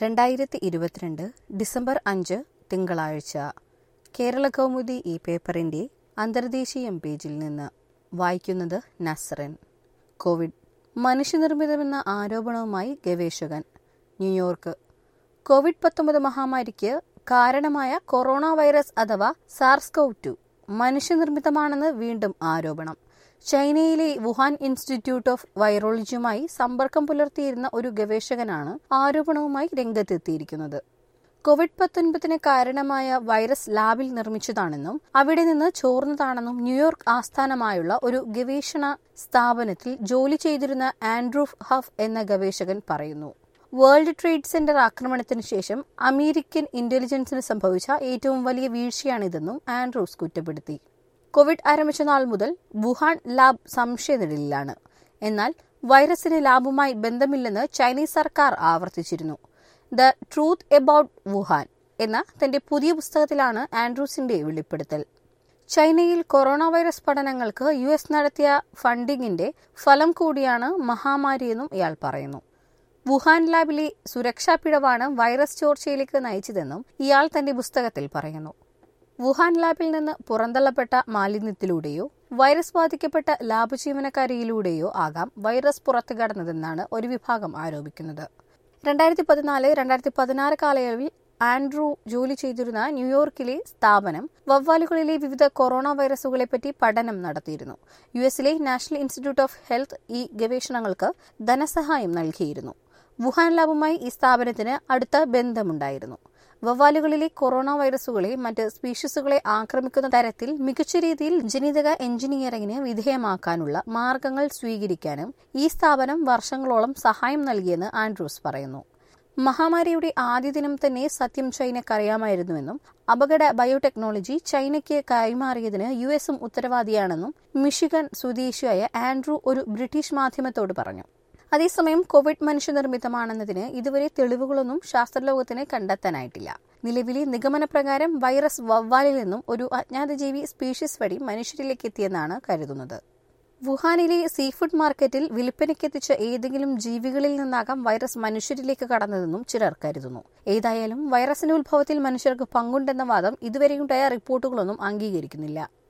രണ്ടായിരത്തി ഇരുപത്തിരണ്ട് ഡിസംബർ അഞ്ച് തിങ്കളാഴ്ച കേരള കൗമുദി ഈ പേപ്പറിന്റെ അന്തർദേശീയം പേജിൽ നിന്ന് വായിക്കുന്നത് നസ്രൻ കോവിഡ് മനുഷ്യനിർമ്മിതമെന്ന ആരോപണവുമായി ഗവേഷകൻ ന്യൂയോർക്ക് കോവിഡ് പത്തൊമ്പത് മഹാമാരിക്ക് കാരണമായ കൊറോണ വൈറസ് അഥവാ സാർസ്കോവ് ടു മനുഷ്യനിർമ്മിതമാണെന്ന് വീണ്ടും ആരോപണം ചൈനയിലെ വുഹാൻ ഇൻസ്റ്റിറ്റ്യൂട്ട് ഓഫ് വൈറോളജിയുമായി സമ്പർക്കം പുലർത്തിയിരുന്ന ഒരു ഗവേഷകനാണ് ആരോപണവുമായി രംഗത്തെത്തിയിരിക്കുന്നത് കോവിഡ് പത്തൊൻപതിന് കാരണമായ വൈറസ് ലാബിൽ നിർമ്മിച്ചതാണെന്നും അവിടെ നിന്ന് ചോർന്നതാണെന്നും ന്യൂയോർക്ക് ആസ്ഥാനമായുള്ള ഒരു ഗവേഷണ സ്ഥാപനത്തിൽ ജോലി ചെയ്തിരുന്ന ആൻഡ്രൂ ഹഫ് എന്ന ഗവേഷകൻ പറയുന്നു വേൾഡ് ട്രേഡ് സെന്റർ ആക്രമണത്തിന് ശേഷം അമേരിക്കൻ ഇന്റലിജൻസിന് സംഭവിച്ച ഏറ്റവും വലിയ വീഴ്ചയാണിതെന്നും ആൻഡ്രൂസ് കുറ്റപ്പെടുത്തി കോവിഡ് ആരംഭിച്ച നാൾ മുതൽ വുഹാൻ ലാബ് സംശയനിഴലിലാണ് എന്നാൽ വൈറസിന് ലാബുമായി ബന്ധമില്ലെന്ന് ചൈനീസ് സർക്കാർ ആവർത്തിച്ചിരുന്നു ദ ട്രൂത്ത് എബൌട്ട് വുഹാൻ എന്ന തന്റെ പുതിയ പുസ്തകത്തിലാണ് ആൻഡ്രൂസിന്റെ വെളിപ്പെടുത്തൽ ചൈനയിൽ കൊറോണ വൈറസ് പഠനങ്ങൾക്ക് യു എസ് നടത്തിയ ഫണ്ടിങ്ങിന്റെ ഫലം കൂടിയാണ് മഹാമാരിയെന്നും ഇയാൾ പറയുന്നു വുഹാൻ ലാബിലെ സുരക്ഷാ പിഴവാണ് വൈറസ് ചോർച്ചയിലേക്ക് നയിച്ചതെന്നും ഇയാൾ തന്റെ പുസ്തകത്തിൽ പറയുന്നു വുഹാൻ ലാബിൽ നിന്ന് പുറന്തള്ളപ്പെട്ട മാലിന്യത്തിലൂടെയോ വൈറസ് ബാധിക്കപ്പെട്ട ലാബ് ജീവനക്കാരിയിലൂടെയോ ആകാം വൈറസ് പുറത്തു കടന്നതെന്നാണ് ഒരു വിഭാഗം ആരോപിക്കുന്നത് രണ്ടായിരത്തി പതിനാല് രണ്ടായിരത്തി പതിനാറ് കാലയളവിൽ ആൻഡ്രൂ ജോലി ചെയ്തിരുന്ന ന്യൂയോർക്കിലെ സ്ഥാപനം വവ്വാലുകളിലെ വിവിധ കൊറോണ വൈറസുകളെപ്പറ്റി പഠനം നടത്തിയിരുന്നു യു എസിലെ നാഷണൽ ഇൻസ്റ്റിറ്റ്യൂട്ട് ഓഫ് ഹെൽത്ത് ഈ ഗവേഷണങ്ങൾക്ക് ധനസഹായം നൽകിയിരുന്നു വുഹാൻ ലാബുമായി ഈ സ്ഥാപനത്തിന് അടുത്ത ബന്ധമുണ്ടായിരുന്നു വവ്വാലുകളിലെ കൊറോണ വൈറസുകളെ മറ്റ് സ്പീഷീസുകളെ ആക്രമിക്കുന്ന തരത്തിൽ മികച്ച രീതിയിൽ ജനിതക എഞ്ചിനീയറിംഗിന് വിധേയമാക്കാനുള്ള മാർഗങ്ങൾ സ്വീകരിക്കാനും ഈ സ്ഥാപനം വർഷങ്ങളോളം സഹായം നൽകിയെന്ന് ആൻഡ്രൂസ് പറയുന്നു മഹാമാരിയുടെ ആദ്യ ദിനം തന്നെ സത്യം ചൈനക്കറിയാമായിരുന്നുവെന്നും അപകട ബയോടെക്നോളജി ചൈനയ്ക്ക് കൈമാറിയതിന് യു എസും ഉത്തരവാദിയാണെന്നും മിഷിഗൻ സ്വദേശിയായ ആൻഡ്രൂ ഒരു ബ്രിട്ടീഷ് മാധ്യമത്തോട് പറഞ്ഞു അതേസമയം കോവിഡ് മനുഷ്യനിർമ്മിതമാണെന്നതിന് ഇതുവരെ തെളിവുകളൊന്നും ശാസ്ത്രലോകത്തിന് കണ്ടെത്താനായിട്ടില്ല നിലവിലെ നിഗമനപ്രകാരം വൈറസ് വവ്വാലിൽ നിന്നും ഒരു അജ്ഞാതജീവി സ്പീഷീസ് വഴി മനുഷ്യരിലേക്ക് എത്തിയെന്നാണ് കരുതുന്നത് വുഹാനിലെ സീഫുഡ് മാർക്കറ്റിൽ വിൽപ്പനയ്ക്കെത്തിച്ച ഏതെങ്കിലും ജീവികളിൽ നിന്നാകാം വൈറസ് മനുഷ്യരിലേക്ക് കടന്നതെന്നും ചിലർ കരുതുന്നു ഏതായാലും വൈറസിന്റെ ഉത്ഭവത്തിൽ മനുഷ്യർക്ക് പങ്കുണ്ടെന്ന വാദം ഇതുവരെയുണ്ടായ റിപ്പോർട്ടുകളൊന്നും അംഗീകരിക്കുന്നില്ല